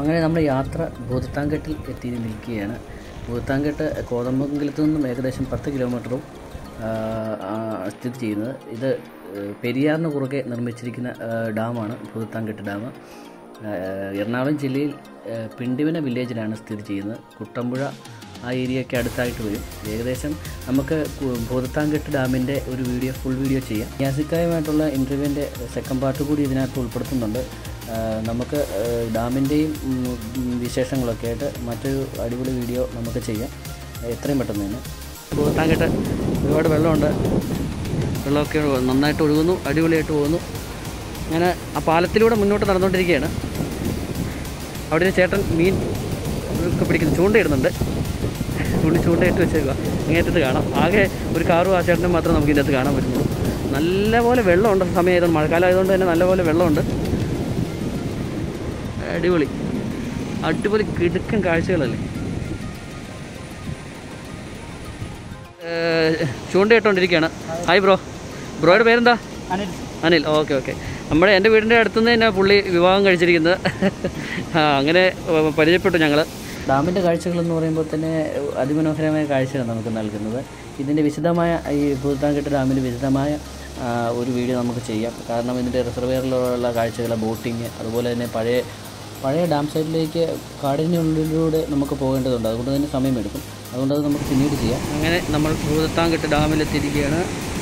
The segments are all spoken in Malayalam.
അങ്ങനെ നമ്മൾ യാത്ര ഭൂതത്താൻകെട്ടിൽ എത്തി നിൽക്കുകയാണ് ഭൂതത്താൻകെട്ട് കോതമംഗലത്തു നിന്നും ഏകദേശം പത്ത് കിലോമീറ്ററും ആ, ആ, സ്ഥിതി ചെയ്യുന്നത് ഇത് ഏഹ്, പെരിയാറിന് കുറുകെ നിർമ്മിച്ചിരിക്കുന്ന ആ, ഡാമാണ് ഭൂതത്താൻകെട്ട് ഡാം ആ, എറണാകുളം ജില്ലയിൽ ആ, പിണ്ടിവന വില്ലേജിലാണ് സ്ഥിതി ചെയ്യുന്നത് കുട്ടമ്പുഴ ആ ഏരിയയ്ക്ക് അടുത്തായിട്ട് വരും ഏകദേശം നമുക്ക് കു- ഭൂതത്താൻകെട്ട് ഡാമിൻ്റെ ഒരു വീഡിയോ ഫുൾ വീഡിയോ ചെയ്യാം യാസിക്കായുമായിട്ടുള്ള ഇൻ്റർവ്യൂവിൻ്റെ സെക്കൻഡ് പാർട്ട് കൂടി ഇതിനകത്ത് ഉൾപ്പെടുത്തുന്നുണ്ട് ആ, നമുക്ക് ആ, ഡാമിൻ്റെയും ഉം, ഉം, വിശേഷങ്ങളൊക്കെ ആയിട്ട് മറ്റൊരു അടിപൊളി വീഡിയോ നമുക്ക് ചെയ്യാം എത്രയും പെട്ടെന്ന് തന്നെ ഭൂതത്താൻകെട്ട് ഒരുപാട് വെള്ളമുണ്ട് വെള്ളമൊക്കെ നന്നായിട്ട് ഒഴുകുന്നു അടിപൊളിയായിട്ട് പോകുന്നു ഞാൻ ആ പാലത്തിലൂടെ മുന്നോട്ട് നടന്നുകൊണ്ടിരിക്കുകയാണ് അവിടെ ഒരു ചേട്ടൻ മീൻ ഒക്കെ പിടിക്കുന്നു ചൂണ്ടയിടുന്നുണ്ട് ചൂണ്ടി ചൂണ്ടയിട്ട് വെച്ചേക്കുക ഇങ്ങേറ്റത്ത് കാണാം ആകെ ഒരു കാറും ആ ചേട്ടനും മാത്രമേ നമുക്ക് ഇതിനകത്ത് കാണാൻ പറ്റുള്ളൂ നല്ലപോലെ വെള്ളമുണ്ട് സമയം ആയതുകൊണ്ട് മഴക്കാലം ആയതുകൊണ്ട് തന്നെ നല്ലപോലെ വെള്ളമുണ്ട് അടിപൊളി അടിപൊളി കിടുക്കൻ കാഴ്ചകളല്ലേ ഏഹ്, ചൂണ്ടയിട്ടോണ്ടിരിക്കുകയാണ് ഹായ് ബ്രോ ബ്രോയുടെ പേരെന്താ അനിൽ അനിൽ ഓക്കെ ഓക്കെ നമ്മുടെ എൻ്റെ വീടിൻ്റെ അടുത്തുനിന്ന് തന്നെ പുള്ളി വിവാഹം കഴിച്ചിരിക്കുന്നത് ആ, അങ്ങനെ ഏഹ്, പരിചയപ്പെട്ടു ഞങ്ങൾ ഡാമിൻ്റെ കാഴ്ചകൾ എന്ന് പറയുമ്പോൾ തന്നെ അതിമനോഹരമായ കാഴ്ചയാണ് നമുക്ക് നൽകുന്നത് ഇതിൻ്റെ വിശദമായ ഈ ഭൂതാൻകെട്ട് ഡാമിൻ്റെ വിശദമായ ആ, ഒരു വീഡിയോ നമുക്ക് ചെയ്യാം കാരണം ഇതിൻ്റെ റിസർവെയറിലുള്ള കാഴ്ചകൾ ബോട്ടിങ് അതുപോലെ തന്നെ പഴയ പഴയ ഡാം സൈഡിലേക്ക് കാടിനുള്ളിലൂടെ നമുക്ക് പോകേണ്ടതുണ്ട് അതുകൊണ്ട് തന്നെ സമയമെടുക്കും അതുകൊണ്ട് അത് നമുക്ക് പിന്നീട് ചെയ്യാം അങ്ങനെ നമ്മൾ ഭൂതത്താൻകെട്ട് ഡാമിലെത്തിയിരിക്കുകയാണ്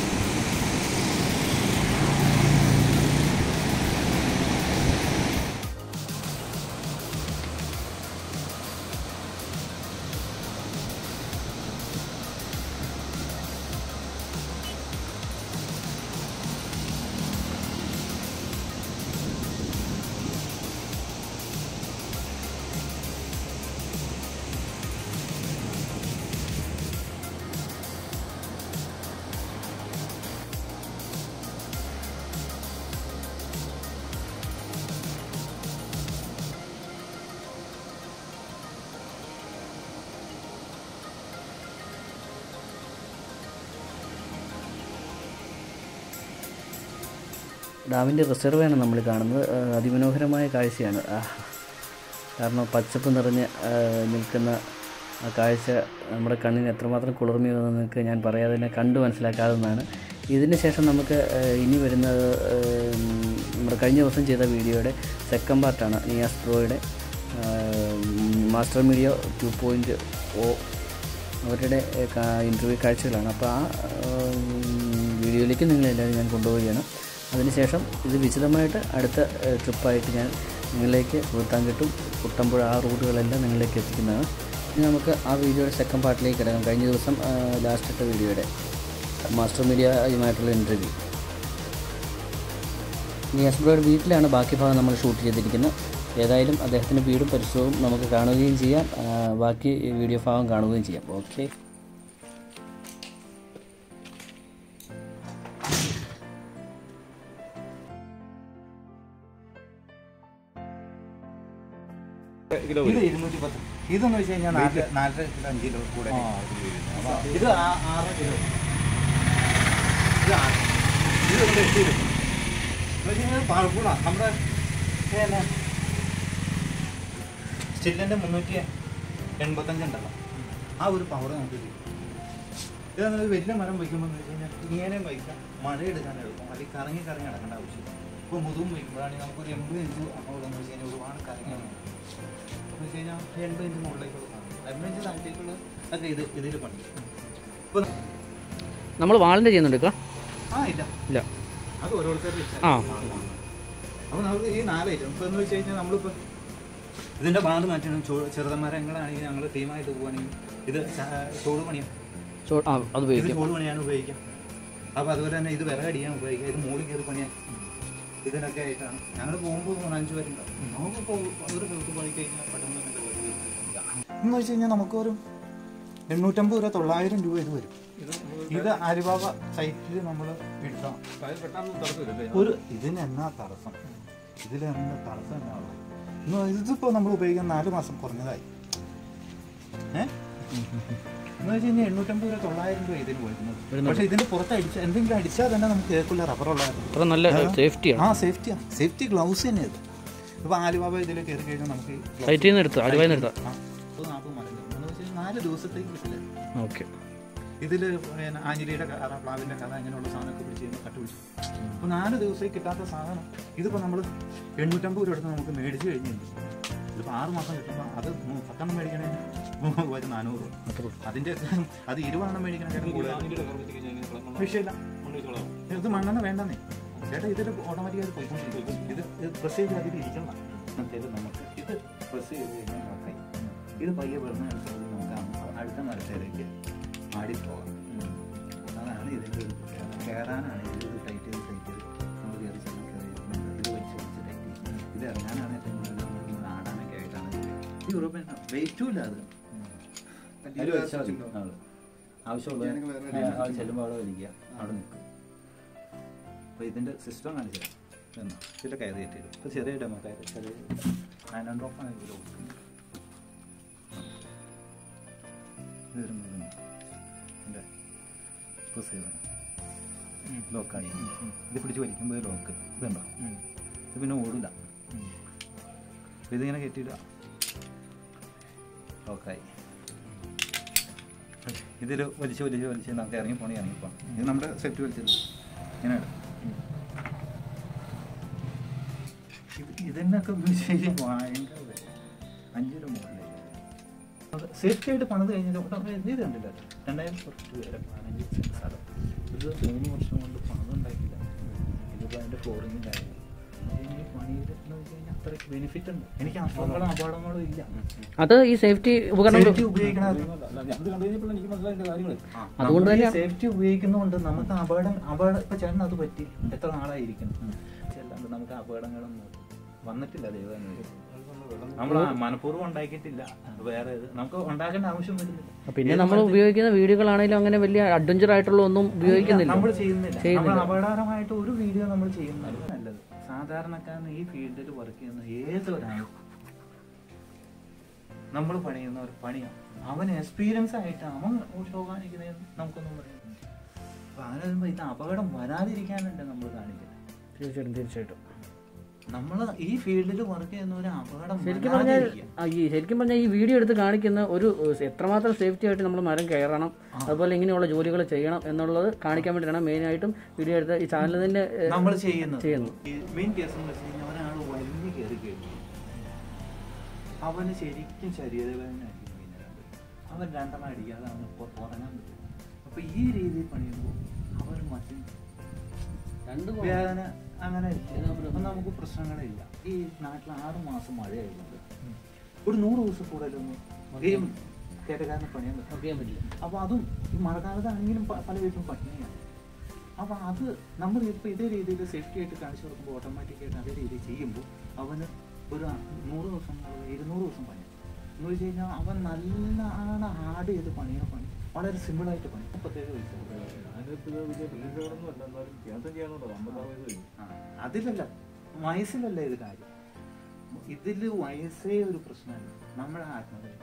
ഡാമിൻ്റെ റിസർവാണ് നമ്മൾ കാണുന്നത് ആ, അതിമനോഹരമായ കാഴ്ചയാണ് ആ, കാരണം പച്ചപ്പ് നിറഞ്ഞ് ആ, നിൽക്കുന്ന ആ കാഴ്ച നമ്മുടെ കണ്ണിന് എത്രമാത്രം കുളിർമയെന്ന് നിങ്ങൾക്ക് ഞാൻ പറയാതെ തന്നെ കണ്ടു മനസ്സിലാക്കാവുന്നതാണ് ഇതിന് ശേഷം നമുക്ക് ആ, ഇനി വരുന്നത് ആ, നമ്മുടെ കഴിഞ്ഞ ദിവസം ചെയ്ത വീഡിയോയുടെ സെക്കൻഡ് പാർട്ടാണ് നിയാസ് പ്രോയുടെ master media two point O അവരുടെ ഇൻ്റർവ്യൂ കാഴ്ചകളാണ് അപ്പോൾ ആ ഉം, വീഡിയോയിലേക്ക് നിങ്ങളെല്ലാവരും ഞാൻ കൊണ്ടുപോവുകയാണ് അതിനുശേഷം ഇത് വിശദമായിട്ട് അടുത്ത ഏഹ്, ട്രിപ്പായിട്ട് ഞാൻ നിങ്ങളിലേക്ക് ഭൂത്താൻകെട്ടും കുട്ടമ്പുഴ ആ റൂട്ടുകളെല്ലാം നിങ്ങളിലേക്ക് എത്തിക്കുന്നതാണ് ഇനി നമുക്ക് ആ വീഡിയോയുടെ സെക്കൻഡ് പാർട്ടിലേക്ക് കിടക്കാം കഴിഞ്ഞ ദിവസം ലാസ്റ്റ് ഇട്ട വീഡിയോയുടെ മാസ്റ്റർ മീഡിയയുമായിട്ടുള്ള ഇൻ്റർവ്യൂ നിയാസ് ബ്രോയുടെ വീട്ടിലാണ് ബാക്കി ഭാഗം നമ്മൾ ഷൂട്ട് ചെയ്തിരിക്കുന്നത് ഏതായാലും അദ്ദേഹത്തിൻ്റെ വീടും പരിസരവും നമുക്ക് കാണുകയും ചെയ്യാം ആ, ബാക്കി വീഡിയോ ഭാഗം കാണുകയും ചെയ്യാം ഓക്കെ ഇത് ഇരുന്നൂറ്റി പത്ത് ഇതെന്ന് വെച്ച് കഴിഞ്ഞാൽ നാല് നാലര കിലോ അഞ്ച് കിലോ കൂടെ ഇത് ആ- ആറ് കിലോ ഇത് ആ- ഇത് ഇവിടെ എട്ട് കിലോ എന്ന് വെച്ച് കഴിഞ്ഞാൽ പവർഫുള്ളാ നമ്മുടെ പിന്നെ സ്റ്റില്ലിൻ്റെ മുന്നൂറ്റി എൺപത്തഞ്ച് ഉണ്ടല്ലോ ആ ഒരു പവർ നമുക്ക് കിട്ടും ഇതെന്ന് വെച്ചാൽ വലിയ മരം വയ്ക്കുമ്പോൾ എന്ന് വെച്ച് കഴിഞ്ഞാൽ ഇങ്ങനെ വയ്ക്കാം മഴ എടുക്കാൻ എളുപ്പം അല്ലെങ്കിൽ കറങ്ങി കറങ്ങി നടക്കേണ്ട ആവശ്യമില്ല ഇപ്പോൾ മുതുകും വയ്ക്കുമ്പോഴാണെങ്കിൽ നമുക്കൊരു എൺപത് ഇഞ്ച് അങ്ങോട്ടെന്ന് വെച്ച് കഴിഞ്ഞാൽ ഒരുപാട് കറങ്ങിയാണ് എന്ന് വെച്ച് കഴിഞ്ഞാൽ എൺപത് ഇഞ്ച് മുകളിലേക്കുള്ള സാധനം എൺപത് ഇഞ്ച് താഴത്തേക്കുള്ള ഒക്കെ ഇത് ഇതിൽ പണി ഇപ്പോൾ നമ്മൾ വാളിൻ്റെ ചെയ്യുന്നുണ്ട് ആ ഇല്ല ഇല്ല അത് ഓരോരുത്തരുടെ ആ. അപ്പോൾ നമുക്ക് ഈ നാല് ഐറ്റം ഇപ്പോൾ എന്ന് വെച്ച് കഴിഞ്ഞാൽ നമ്മളിപ്പോൾ ഇതിൻ്റെ ബാണ്ട് മാറ്റണം ചെറുതന്മാരങ്ങളാണെങ്കിൽ ഞങ്ങൾ ടീമായിട്ട് പോവുകയാണെങ്കിൽ ഇത് ചോട് പണിയാണ് ചോ ആ അത് ഇത് ഉപയോഗിക്കാം ചോട് പണിയാണ് ഉപയോഗിക്കാം അപ്പോൾ അതുപോലെ തന്നെ ഇത് വിറകടിയാണ് ഉപയോഗിക്കുക ഇത് മുകളിൽ കയറി പണിയാണ് ഇതിനൊക്കെ ആയിട്ടാണ് ഞങ്ങൾ പോകുമ്പോൾ മൂന്നഞ്ച് പേരുണ്ടാവും നമുക്കിപ്പോൾ ഒരു ദിവസം പണി കഴിഞ്ഞാൽ പെട്ടെന്ന് തന്നെ പരിപാടി തീർക്കാം. എന്ന് വെച്ച് കഴിഞ്ഞാൽ നമുക്കൊരു എണ്ണൂറ്റമ്പത് രൂപ തൊള്ളായിരം രൂപ ഇത് വരും ഇത് അരിബാബ സൈറ്റിൽ നമ്മൾ എടുക്കണം ഒരു ഇതിന് എന്നാ തടസ്സം ഇതിൽ എന്നാ തടസ്സം എന്നാ ഉള്ളത് എന്ന് പറഞ്ഞാൽ ഇതിപ്പോൾ നമ്മൾ ഉപയോഗിക്കാൻ നാല് മാസം കുറഞ്ഞതായി ഏഹ് എന്ന് വെച്ച് കഴിഞ്ഞാൽ എണ്ണൂറ്റമ്പത് രൂപ തൊള്ളായിരം രൂപ ഇതിന് വരുന്നത് പക്ഷേ ഇതിന്റെ പുറത്ത് അടിച്ച എന്തെങ്കിലും അടിച്ചാൽ തന്നെ നമുക്ക് കേൾക്കില്ല റബ്ബറുള്ളായിരുന്നു അത്ര നല്ല സേഫ്റ്റിയാണ് ആ സേഫ്റ്റിയാണ് സേഫ്റ്റി ഗ്ലൗസ് തന്നെ ഇത് ഇപ്പൊ ആലുവാബ ഇതിൽ കയറി കഴിഞ്ഞാൽ നമുക്ക് ഈ block- സൈറ്റിൽ നിന്ന് എടുത്തു ആലുവായി നിന്ന് എടുത്താ ആ, മുപ്പത് നാൽപ്പത് മരങ്ങൾ എന്ന് വെച്ചാൽ നാല് ദിവസത്തേക്ക് കിട്ടില്ല ഓക്കെ ഇതിൽ പിന്നെ ആഞ്ഞിലിയുടെ കഥ പ്ലാവിൻ്റെ കഥ ഇങ്ങനെയുള്ള സാധനമൊക്കെ പിടിച്ച് കഴിയുമ്പോൾ കട്ടുപിടിച്ചു അപ്പോൾ നാല് ദിവസത്തേക്ക് കിട്ടാത്ത സാധനം ഇതിപ്പോൾ നമ്മൾ എണ്ണൂറ്റമ്പത് രൂപ എടുത്ത് നമുക്ക് മേടിച്ച് കഴിഞ്ഞിട്ടുണ്ട് ഇതിപ്പോൾ ആറ് മാസം കിട്ടുമ്പോൾ അത് മൂ- പത്തെണ്ണം മേടിക്കണേന് ഒരു നാനൂറ് രൂപ അതിൻ്റെ അത് ഇരുപതെണ്ണം മേടിക്കണേക്കാളും കൂടുതൽ വിഷയമില്ല ഇത് മണ്ണെണ്ണ വേണ്ടെന്നേ ചേട്ടാ ഇതിൽ ഓട്ടോമാറ്റിക്കായി പോയിക്കൊണ്ടിരിക്കും ഇത് പ്രസ് ചെയ്ത് അതിൽ ഇരിക്കണം മറ്റേത് നമുക്ക് ഇത് പ്രസ് ചെയ്ത് കഴിഞ്ഞാൽ നോക്കായി ഇത് പയ്യെ വെറുതെ അനുസരിച്ച് നമുക്ക് ആ- അടുത്ത മരത്തേലേക്ക് ആടിപ്പോകാം അതാണ് ഇതിൻ്റെ ഒരു പ്രത്യേകത. കയറാനാണ് ഇത് ടൈറ്റ് ചെയ്ത് ടൈറ്റ് ചെയ്ത് നമ്മൾ കയറി ചെന്നാൽ കയറി നമ്മൾ ഇത് വലിച്ച് വലിച്ച് ടൈറ്റ് ചെയ്യും ഇത് ഇറങ്ങാനാണ് ഏറ്റവും കൂടുതൽ നമ്മൾ ഇവിടെ ആടാനൊക്കെ ആയിട്ടാണ് ഇത് യൂറോപ്യൻ വെയിറ്റും ഇല്ല അത് അതിൽ വെച്ചാൽ മതി ആള്. ആവശ്യമുള്ള ആൾ ചെല്ലുമ്പോൾ അവിടെ വലിക്കുക അവിടെ നിൽക്കും അപ്പോൾ ഇതിൻ്റെ സിസ്റ്റം കാണിച്ചു തരാം ഇതിൻ്റെ കയറി കയറ്റിയിടും ഇപ്പോൾ ചെറിയ ഡെമോ കയറി ചെറിയ നയൻ ആൻഡ് ഓഫ് ആണ് ഇതിൽ കൊടുക്കുന്നത് ഇത് വരുമ്പോൾ എൻ്റെ പ്രസ് ചെയ്താണ് ലോക്കായി ഇത് പിടിച്ച് വലിക്കുമ്പോൾ ലോക്ക് ഇതുണ്ടോ ഇത് പിന്നെ ഓടില്ല അപ്പോൾ ഇതിങ്ങനെ കെട്ടിയിടുക ലോക്കായി ഇതിൽ വലിച്ച് വലിച്ച് വലിച്ച് നമുക്ക് ഇറങ്ങി പോണി ഇറങ്ങി പോകണം ഇത് നമ്മുടെ സെറ്റ് വലിച്ചത് ഇങ്ങനെ ഇടും. ഇത് ഇതിനൊക്കെ ഉപയോഗിച്ച് ഭയങ്കര വില. അഞ്ച് രൂപ മുകളിലേക്ക് സേഫ്റ്റി ആയിട്ട് പണിത് കഴിഞ്ഞാൽ ഉടനെ ഇത് കണ്ടില്ല രണ്ടായിരം കുറച്ച് വരെ പതിനഞ്ച് സെന്റ് സ്ഥലം ഇത് മൂന്ന് വർഷം കൊണ്ട് പണിതുണ്ടാക്കില്ല ഇതിപ്പോൾ അതിൻ്റെ ഫ്ലോറിങ്ങിലായിരുന്നു ഈ പണിയിൽ എന്ന് വെച്ച് കഴിഞ്ഞാൽ അത്രയ്ക്ക് ബെനിഫിറ്റ് ഉണ്ട് എനിക്ക് അസുഖങ്ങളും അപകടങ്ങളും ഇല്ല അത് ഈ സേഫ്റ്റി ഉപകരണം സേഫ്റ്റി ഉപയോഗിക്കണത് അതുകൊണ്ട് തന്നെ സേഫ്റ്റി ഉപയോഗിക്കുന്നതുകൊണ്ട് നമുക്ക് അപകടം അപകടം ഇപ്പൊ ചേട്ടൻ അത് പറ്റി എത്ര നാളായിരിക്കും ചെല്ലാണ്ട് നമുക്ക് അപകടങ്ങളൊന്നും വന്നിട്ടില്ല ദൈവം നമ്മൾ മനഃപൂർവ്വം ഉണ്ടാക്കിയിട്ടില്ല വേറെ ഇത് നമുക്ക് ഉണ്ടാക്കേണ്ട ആവശ്യം വരുന്നില്ല പിന്നെ നമ്മൾ ഉപയോഗിക്കുന്ന വീഡിയോകളാണെങ്കിലും അങ്ങനെ വലിയ അഡ്വഞ്ചർ ആയിട്ടുള്ള ഒന്നും ഉപയോഗിക്കുന്നില്ല നമ്മൾ ചെയ്യുന്നില്ല ചെയ്യുന്നില്ല. നമ്മൾ അപകടകരമായിട്ട് ഒരു വീഡിയോ നമ്മൾ ചെയ്യുന്നത് നല്ലത് സാധാരണക്കാരന് ഈ ഫീൽഡിൽ വർക്ക് ചെയ്യുന്ന ഏതൊരാളും നമ്മൾ പണിയുന്ന ഒരു പണിയാണ് അവൻ എക്സ്പീരിയൻസ് ആയിട്ട് അവൻ ഷോ കാണിക്കുന്നതെന്ന് നമുക്കൊന്നും പറയാം അപ്പൊ അങ്ങനെ വരുമ്പോ ഇത് അപകടം വരാതിരിക്കാനല്ലേ നമ്മൾ കാണിക്കുന്നത് തീർച്ചയായിട്ടും തീർച്ചയായിട്ടും നമ്മൾ ഈ ഫീൽഡിൽ വർക്ക് ചെയ്യുന്ന ഒരു അപകടം ശരിക്കും പറഞ്ഞാൽ വരാതിരിക്കുക. ആ, ഈ ശരിക്കും പറഞ്ഞാൽ ഈ വീഡിയോ എടുത്ത് കാണിക്കുന്ന ഒരു ഏഹ്, എത്രമാത്രം സേഫ്റ്റി ആയിട്ട് നമ്മൾ മരം കയറണം അതുപോലെ ഇങ്ങനെയുള്ള ജോലികൾ ചെയ്യണം എന്നുള്ളത് കാണിക്കാൻ വേണ്ടിയിട്ടാണ് മെയിനായിട്ടും വീഡിയോ എടുത്ത് ഈ ചാനൽ തന്നെ ഏഹ്, നമ്മൾ ചെയ്യുന്നത് ചെയ്യുന്നു. മെയിൻ കേസ് എന്ന് വെച്ച് കഴിഞ്ഞാൽ ഒരാൾ വലിഞ്ഞു കയറി കഴിഞ്ഞു അവന് ശരിക്കും ശരീരവേദനയായിരിക്കും പിന്നെ രണ്ട് അവൻ രണ്ടെണ്ണം അടിക്കാതെ അവന് പൊ- ഉറങ്ങാൻ പറ്റും അപ്പൊ ഈ രീതിയിൽ പണിയുമ്പോൾ അവൻ മറ്റും വേദന അങ്ങനെ ഇല്ല. അപ്പൊ നമുക്ക് പ്രശ്നങ്ങളില്ല ഈ നാട്ടിൽ ആറ് മാസം മഴയായതുകൊണ്ട് ഒരു നൂറ് ദിവസം കൂടുതലൊന്നും ഈ കേട്ടക്കാരന് പണിയാൻ പറ്റും ചെയ്യാൻ പറ്റില്ല അപ്പോൾ അതും ഈ മഴക്കാലത്താണെങ്കിലും പ- പല വീട്ടിലും പട്ടിണിയാണ് അപ്പോൾ അത് നമ്മൾ ഇപ്പോൾ ഇതേ രീതിയിൽ സേഫ്റ്റി ആയിട്ട് കാണിച്ചു കൊടുക്കുമ്പോൾ ഓട്ടോമാറ്റിക്കായിട്ട് അതേ രീതിയിൽ ചെയ്യുമ്പോൾ അവന് ഒരു നൂറ് ദിവസം ഇരുന്നൂറ് ദിവസം പണി എന്ന് വെച്ച് കഴിഞ്ഞാൽ അവൻ നല്ലാണ് ഹാർഡ് ചെയ്ത് പണിയുടെ പണി വളരെ സിമ്പിളായിട്ട് പണി മുപ്പത്തേഴ് വയസ്സ് ആ, അതിലല്ല വയസ്സിലല്ല ഇത് കാര്യം ഇതിൽ വയസ്സേ ഒരു പ്രശ്നമല്ല നമ്മുടെ ആത്മധൈര്യം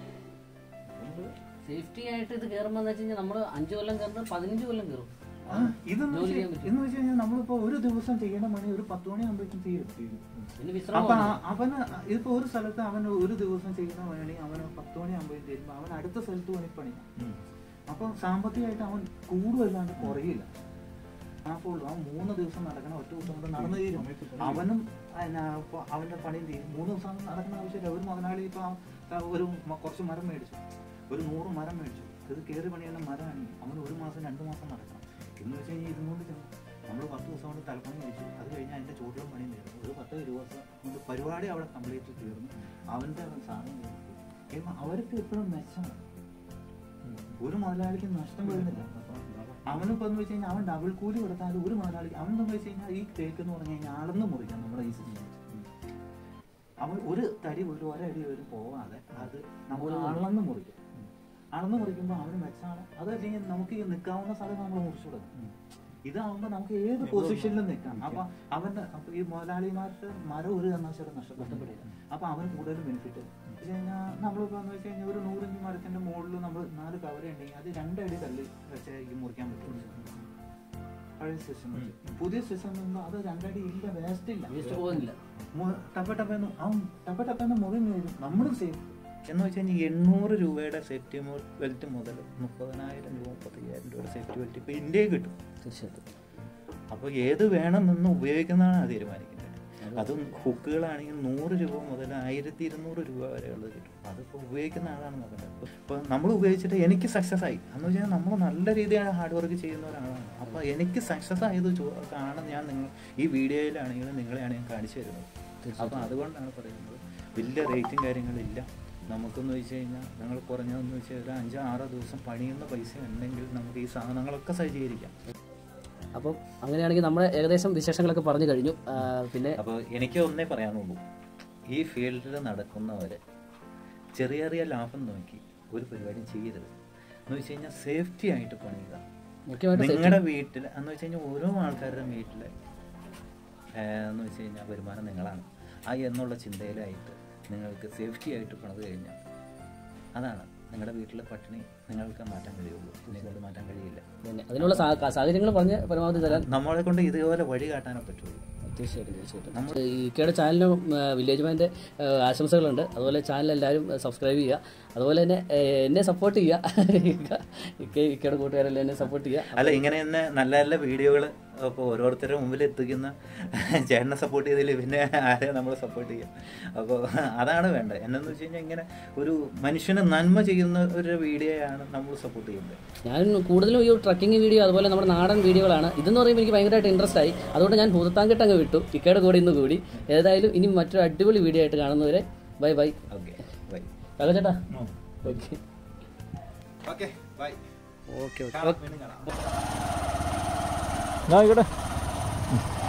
സേഫ്റ്റി ആയിട്ട് ഇത് കയറുമ്പോൾ വെച്ച് കഴിഞ്ഞാൽ നമ്മൾ അഞ്ച് കൊല്ലം കയറുന്നത് പതിനഞ്ച് കൊല്ലം കയറും ആ, ഇതെന്ന് ജോലി വെച്ച് ചെയ്യാൻ പറ്റും. എന്ന് വെച്ച് കഴിഞ്ഞാൽ നമ്മളിപ്പോ ഒരു ദിവസം ചെയ്യണ പണി ഒരു പത്ത് മണിയാകുമ്പോഴേക്കും തീരും പിന്നെ അപ്പൊ വിശ്രമം ആ- അവന് ഇതിപ്പോ ഒരു സ്ഥലത്ത് അവൻ ഒരു ദിവസം ചെയ്യുന്ന പണി അവന് പത്ത് മണിയാകുമ്പോഴേക്കും തീരുമ്പോ അവൻ അടുത്ത സ്ഥലത്ത് പണി പണി അപ്പൊ സാമ്പത്തികമായിട്ട് അവൻ കൂടുമല്ലാണ്ട് കുറയില്ല അപ്പോൾ അവൻ മൂന്ന് ദിവസം നടക്കണം ഒറ്റ ദിവസം കൊണ്ട് നടന്നു തീരും അവനും എന്നാ, ഇപ്പൊ അവന്റെ പണിയും തീരും മൂന്ന് ദിവസം നടക്കുന്ന ആവശ്യമില്ല ഒരു മുതലാളി ഇപ്പൊ ആ ഒരു മ- കുറച്ച് മരം മേടിച്ചു ഒരു നൂറ് മരം മേടിച്ചു ഇത് കയറി പണിയുന്ന മരമാണ് അവൻ ഒരു മാസം രണ്ട് മാസം നടക്കണം എന്ന് വെച്ച് കഴിഞ്ഞാൽ ഇതും കൊണ്ട് ചെന്നു നമ്മൾ പത്ത് ദിവസം കൊണ്ട് തലപ്പണി കഴിച്ചു അത് കഴിഞ്ഞ് അതിന്റെ ചുവട്ടിലും പണി തീർന്നു ഒരു പത്ത് ഇരുപത് ദിവസം കൊണ്ട് പരിപാടി അവിടെ കംപ്ലീറ്റ് തീർന്നു അവന്റെ സാധനം തീർന്നു. കഴിയുമ്പോ അവർക്ക് എപ്പോഴും മെച്ചമാണ് ഒരു മുതലാളിക്ക് നഷ്ടം വരുന്നില്ല അവനിപ്പോ എന്ന് വെച്ച് കഴിഞ്ഞാൽ അവൻ ഡബിൾ കൂലി കൊടുത്താൽ ഒരു മുതലാളി അവൻ എന്ന് വെച്ച് കഴിഞ്ഞാൽ ഈ തേക്ക് എന്ന് പറഞ്ഞു കഴിഞ്ഞാൽ അളന്ന് മുറിക്കാം നമ്മുടെ ഈ സിസ്റ്റം അവൻ ഒരു തടി ഒരു ഒരടി ഒരു പോവാതെ അത് നമ്മൾ അളന്ന് മുറിക്കും അളന്ന് മുറിക്കുമ്പോൾ അവന് മെച്ചാണ് അത് വെച്ച് കഴിഞ്ഞാൽ നമുക്ക് ഈ നിൽക്കാവുന്ന സ്ഥലം നമ്മൾ മുറിച്ചു കൊടുക്കും ഇതാവുമ്പോൾ നമുക്ക് ഏത് പൊസിഷനിലും നിൽക്കാം അപ്പൊ അവന്റെ അപ്പൊ ഈ മുതലാളിമാർക്ക് മരം ഒരു കാരണവശാലും നഷ്ടപ്പെട്ടില്ല അപ്പൊ അവന് കൂടുതൽ ബെനിഫിറ്റ് വെച്ച് കഴിഞ്ഞാൽ നമ്മളിപ്പോ എന്ന് വെച്ച് കഴിഞ്ഞാൽ ഒരു നൂറിഞ്ച് മരത്തിന്റെ മുകളിൽ നമ്മൾ നാല് കവര ഉണ്ടെങ്കിൽ അത് രണ്ടടി തള്ളി വെച്ച് ഈ മുറിക്കാൻ പറ്റും പഴയ സിസ്റ്റം പുതിയ സിസ്റ്റം അത് രണ്ടടി ഇല്ല വേസ്റ്റ് ഇല്ല വേസ്റ്റ് പോകുന്നില്ല മു- ടപ്പ ടപ്പെന്ന് ആ ടപ്പ ടപ്പെന്ന് മുറി വീഴും നമ്മുടെ സേഫ് എന്ന് വെച്ച് കഴിഞ്ഞാൽ എണ്ണൂറ് രൂപയുടെ സേഫ്റ്റി ബെൽറ്റ് മുതൽ മുപ്പതിനായിരം രൂപ മുപ്പത്തയ്യായിരം രൂപയുടെ സേഫ്റ്റി ബെൽറ്റ് ഇപ്പോൾ ഇന്ത്യയിൽ കിട്ടും തീർച്ചയായിട്ടും അപ്പോൾ ഏത് വേണമെന്ന് ഉപയോഗിക്കുന്നതാണ് അത് തീരുമാനിക്കുന്നത് അതും ഹുക്കുകളാണെങ്കിൽ നൂറ് രൂപ മുതൽ ആയിരത്തി ഇരുന്നൂറ് രൂപ വരെയുള്ളത് കിട്ടും അതിപ്പോൾ ഉപയോഗിക്കുന്ന ആളാണ് നോക്കേണ്ടത് ഇപ്പോൾ നമ്മൾ ഉപയോഗിച്ചിട്ട് എനിക്ക് സക്സസ് ആയി എന്ന് വെച്ചാൽ നമ്മൾ നല്ല രീതിയിൽ ഹാർഡ് വർക്ക് ചെയ്യുന്ന ഒരാളാണ് അപ്പോൾ എനിക്ക് സക്സസ് ആയത് ചോ- കാണാൻ ഞാൻ നിങ്ങൾ ഈ വീഡിയോയിലാണെങ്കിലും നിങ്ങളെയാണ് ഞാൻ കാണിച്ചു തരുന്നത് അപ്പോൾ അതുകൊണ്ടാണ് പറയുന്നത് വലിയ റേറ്റും കാര്യങ്ങളില്ല നമുക്കെന്ന് വെച്ച് കഴിഞ്ഞാൽ ഞങ്ങൾ കുറഞ്ഞതെന്ന് വെച്ചാൽ ഒരു അഞ്ചോ ആറോ ദിവസം പണിയുന്ന പൈസ ഉണ്ടെങ്കിൽ നമുക്ക് ഈ സാധനങ്ങളൊക്കെ സജ്ജീകരിക്കാം അപ്പം അങ്ങനെയാണെങ്കിൽ നമ്മുടെ ഏകദേശം വിശേഷങ്ങളൊക്കെ പറഞ്ഞു കഴിഞ്ഞു ആ, പിന്നെ അപ്പോൾ എനിക്ക് ഒന്നേ പറയാനുള്ളൂ ഈ ഫീൽഡിൽ നടക്കുന്നവരെ ചെറിയ ചെറിയ ലാഭം നോക്കി ഒരു പരിപാടിയും ചെയ്യരുത് എന്ന് വെച്ച് കഴിഞ്ഞാൽ സേഫ്റ്റി ആയിട്ട് പണിയുക മുഖ്യമായിട്ട് നിങ്ങളുടെ വീട്ടിൽ എന്ന് വെച്ച് കഴിഞ്ഞാൽ ഓരോ ആൾക്കാരുടെ വീട്ടിൽ എന്ന് വെച്ച് കഴിഞ്ഞാൽ വരുമാനം നിങ്ങളാണ് ആ എന്നുള്ള ചിന്തയിലായിട്ട് നിങ്ങൾക്ക് സേഫ്റ്റി ആയിട്ട് പണിത് കഴിഞ്ഞാൽ അതാണ് നിങ്ങളുടെ വീട്ടിലെ പട്ടിണി നിങ്ങൾക്ക് മാറ്റാൻ കഴിയുള്ളൂ നിങ്ങളത് മാറ്റാൻ കഴിയില്ല പിന്നെ അതിനുള്ള സാ- സാഹചര്യങ്ങൾ പറഞ്ഞ് പരമാവധി തരാൻ നമ്മളെ കൊണ്ട് ഇതുപോലെ വഴി കാട്ടാനേ പറ്റുള്ളൂ തീർച്ചയായിട്ടും തീർച്ചയായിട്ടും ഈ ഇക്കയുടെ ചാനലിനും വില്ലേജ് മാൻ്റെ ആശംസകളുണ്ട് അതുപോലെ ചാനൽ എല്ലാവരും സബ്സ്ക്രൈബ് ചെയ്യുക അതുപോലെ തന്നെ ഏ, എന്നെ സപ്പോർട്ട് ചെയ്യുക ഇക്ക ഇക്കയുടെ കൂട്ടുകാരെല്ലാം എന്നെ സപ്പോർട്ട് ചെയ്യുക അല്ല ഇങ്ങനെ തന്നെ നല്ല നല്ല വീഡിയോകൾ അപ്പോൾ ഓരോരുത്തരുടെ മുമ്പിൽ എത്തിക്കുന്ന ചേട്ടനെ സപ്പോർട്ട് ചെയ്തില്ല പിന്നെ ആരെ നമ്മൾ സപ്പോർട്ട് ചെയ്യാം അപ്പോൾ അതാണ് വേണ്ടത് എന്നു വെച്ച് കഴിഞ്ഞാൽ ഇങ്ങനെ ഒരു മനുഷ്യന് നന്മ ചെയ്യുന്ന ഒരു വീഡിയോയാണ് നമ്മൾ സപ്പോർട്ട് ചെയ്യുന്നത് ഞാൻ കൂടുതലും ഈ ട്രക്കിംഗ് വീഡിയോ അതുപോലെ നമ്മുടെ നാടൻ വീഡിയോകളാണ് ഇതെന്ന് പറയുമ്പോൾ എനിക്ക് ഭയങ്കരമായിട്ട് ഇൻട്രസ്റ്റ് ആയി അതുകൊണ്ട് ഞാൻ ഭൂതത്താങ്കിട്ട് അങ്ങ് വിട്ടു ഇക്കയുടെ കൂടെ ഇന്ന് കൂടി ഏതായാലും ഇനി മറ്റൊരു അടിപൊളി വീഡിയോ ആയിട്ട് കാണുന്നവരെ ബൈ ബൈ ഓക്കെ ബൈ ചേട്ടാ okay okay bye okay okay വീണ്ടും കാണാം ആയിക്കോട്ടെ